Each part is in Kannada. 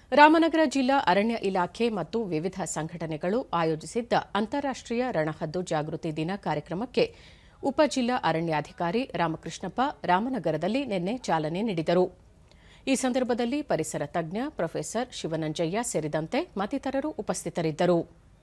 ರಾಮನಗರ ಜಿಲ್ಲಾ ಅರಣ್ಯ ಇಲಾಖೆ ಮತ್ತು ವಿವಿಧ ಸಂಘಟನೆಗಳು ಆಯೋಜಿಸಿದ್ದ ಅಂತಾರಾಷ್ಟೀಯ ರಣಹದ್ದು ಜಾಗೃತಿ ದಿನ ಕಾರ್ಯಕ್ರಮಕ್ಕೆ ಉಪ ಜಿಲ್ಲಾ ಅರಣ್ಯಾಧಿಕಾರಿ ರಾಮಕೃಷ್ಣಪ್ಪ ರಾಮನಗರದಲ್ಲಿ ನಿನ್ನೆ ಚಾಲನೆ ನೀಡಿದರು ಈ ಸಂದರ್ಭದಲ್ಲಿ ಪರಿಸರ ತಜ್ಞ ಪ್ರೊಫೆಸರ್ ಶಿವನಂಜಯ್ಯ ಸೇರಿದಂತೆ ಮತ್ತಿತರರು ಉಪಸ್ಥಿತರಿದ್ದರು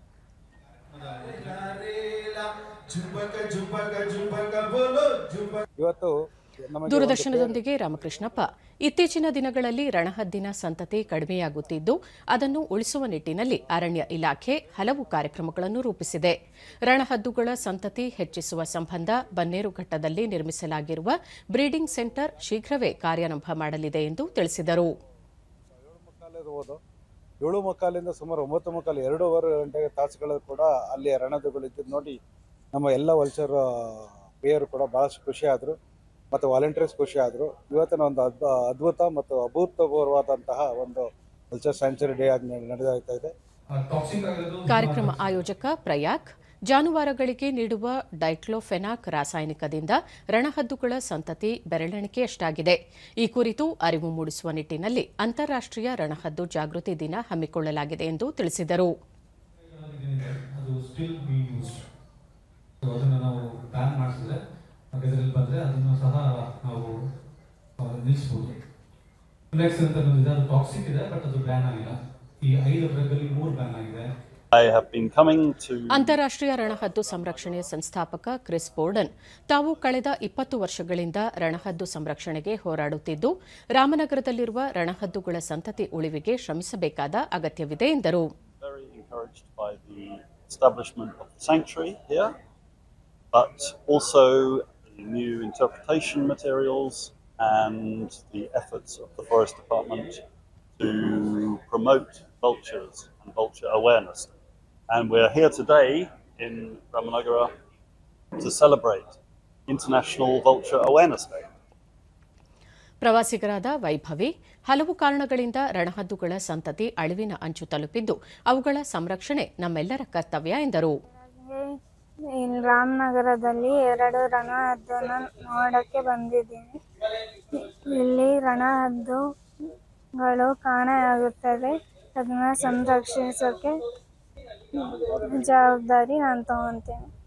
ಇವತ್ತು ನಮಗೆ ದೂರದರ್ಶನದೊಂದಿಗೆ ರಾಮಕೃಷ್ಣಪ್ಪ ಇತ್ತೀಚಿನ ದಿನಗಳಲ್ಲಿ ರಣಹದ್ದಿನ ಸಂತತಿ ಕಡಿಮೆಯಾಗುತ್ತಿದ್ದು ಅದನ್ನು ಉಳಿಸುವ ನಿಟ್ಟಿನಲ್ಲಿ ಅರಣ್ಯ ಇಲಾಖೆ ಹಲವು ಕಾರ್ಯಕ್ರಮಗಳನ್ನು ರೂಪಿಸಿದೆ ರಣಹದ್ದುಗಳ ಸಂತತಿ ಹೆಚ್ಚಿಸುವ ಸಂಬಂಧ ಬನ್ನೇರುಘಟ್ಟದಲ್ಲಿ ನಿರ್ಮಿಸಲಾಗಿರುವ ಬ್ರೀಡಿಂಗ್ ಸೆಂಟರ್ ಶೀಘ್ರವೇ ಕಾರ್ಯಾರಂಭ ಮಾಡಲಿದೆ ಎಂದು ತಿಳಿಸಿದರು ಏಳು ಮುಕ್ಕಾಲಿಗೆ ಹೋದು ಏಳು ಮುಕ್ಕಾಲಿಂದ ಸುಮಾರು ಒಂಬತ್ತು ಮುಕ್ಕಾಲು ಎರಡೂವರೆ ಗಂಟೆಗೆ ತಾಸುಗಳು ಕೂಡ ಅಲ್ಲಿ ರಣದುಗಳಿದ್ದು ನೋಡಿ ನಮ್ಮ ಎಲ್ಲ ವಲ್ಚರ್ ಪ್ರಿಯರು ಕೂಡ ಭಾಳಷ್ಟು ಖುಷಿ ಆದರು ಮತ್ತು ವಾಲಂಟಿಯರ್ಸ್ ಖುಷಿ ಆದರು ಇವತ್ತಿನ ಒಂದು ಅದ್ಭು ಅದ್ಭುತ ಮತ್ತು ಅಭೂತಪೂರ್ವವಾದಂತಹ ಒಂದು ವಲ್ಚರ್ ಸ್ಯಾಂಚುರಿ ಡೇ ಆಗಿ ನಡೆದಾಗ್ತಾ ಇದೆ ಕಾರ್ಯಕ್ರಮ ಆಯೋಜಕ ಪ್ರಯಾಗ್ ಜಾನುವಾರುಗಳಿಗೆ ನೀಡುವ ಡೈಕ್ಲೋಫೆನಾಕ್ ರಾಸಾಯನಿಕದಿಂದ ರಣಹದ್ದುಗಳ ಸಂತತಿ ಬೆರಳೆಣಿಕೆಯಷ್ಟಾಗಿದೆ ಈ ಕುರಿತು ಅರಿವು ಮೂಡಿಸುವ ನಿಟ್ಟಿನಲ್ಲಿ ಅಂತಾರಾಷ್ಟೀಯ ರಣಹದ್ದು ಜಾಗೃತಿ ದಿನ ಹಮ್ಮಿಕೊಳ್ಳಲಾಗಿದೆ ಎಂದು ತಿಳಿಸಿದರು ಅದು ಸ್ಟಿಲ್ ಬಿ ಯೂಸ್ಡ್ ಸೊ ಅದನ್ನು ನಾವು ಬ್ಯಾನ್ ಮಾಡಿಸಿದ್ರೆ ಇದರಲ್ಲಿ ಬಂದರೆ ಅದನ್ನು ಸಹ ನಾವು ಆ, ನಿಲ್ಲಿಸ್ಬೋದು ಫ್ಲೆಕ್ಸ್ ಅಂತ ಬಂದಿದೆ ಅದು ಟಾಕ್ಸಿಕ್ ಇದೆ ಬಟ್ ಅದು ಬ್ಯಾನ್ ಆಗಿಲ್ಲ ಈ ಐದು ಡ್ರಗ್ಗಲ್ಲಿ ಮೂರು ಬ್ಯಾನ್ ಆಗಿದೆ I have been coming to ಅಂತಾರಾಷ್ಟೀಯ ರಣಹದ್ದು ಸಂರಕ್ಷಣೆಯ ಸಂಸ್ಥಾಪಕ ಕ್ರಿಸ್ ಬೋರ್ಡನ್ ತಾವು ಕಳೆದ ಇಪ್ಪತ್ತು ವರ್ಷಗಳಿಂದ ರಣಹದ್ದು ಸಂರಕ್ಷಣೆಗೆ ಹೋರಾಡುತ್ತಿದ್ದು ರಾಮನಗರದಲ್ಲಿರುವ ರಣಹದ್ದುಗಳ ಸಂತತಿ ಉಳಿವಿಗೆ ಶ್ರಮಿಸಬೇಕಾದ ಅಗತ್ಯವಿದೆ ಎಂದರು very encouraged by the establishment of the sanctuary here, but also the new interpretation materials and the efforts of the Forest Department to promote vultures and vulture awareness. And we're here today in Ramanagara to celebrate International Vulture Awareness Day. ಪ್ರವಾಸಿಗರಾದ Vaibhavi ಹಲವು ಕಾರಣಗಳಿಂದ ರಣಹದ್ದುಗಳ ಸಂತತಿ ಅಳಿವಿನ ಅಂಚು ತಲುಪಿದ್ದು ಅವುಗಳ ಸಂರಕ್ಷಣೆ ನಮ್ಮೆಲ್ಲರ ಕರ್ತವ್ಯ ಎಂದರು ಇಲ್ಲಿ ರಾಮನಗರದಲ್ಲಿ ಎರಡು ರಣಹದ್ದನ್ನು ನೋಡಕ್ಕೆ ಬಂದಿದ್ದೀನಿ ಇಲ್ಲಿ ರಣಹದ್ದುಗಳು ಕಾಣೆಯಾಗುತ್ತದೆ ಅದನ್ನ ಸಂರಕ್ಷಿಸೋಕೆ ಜವಾಬ್ದಾರಿ ನಾನು ತಗೊತೇನೆ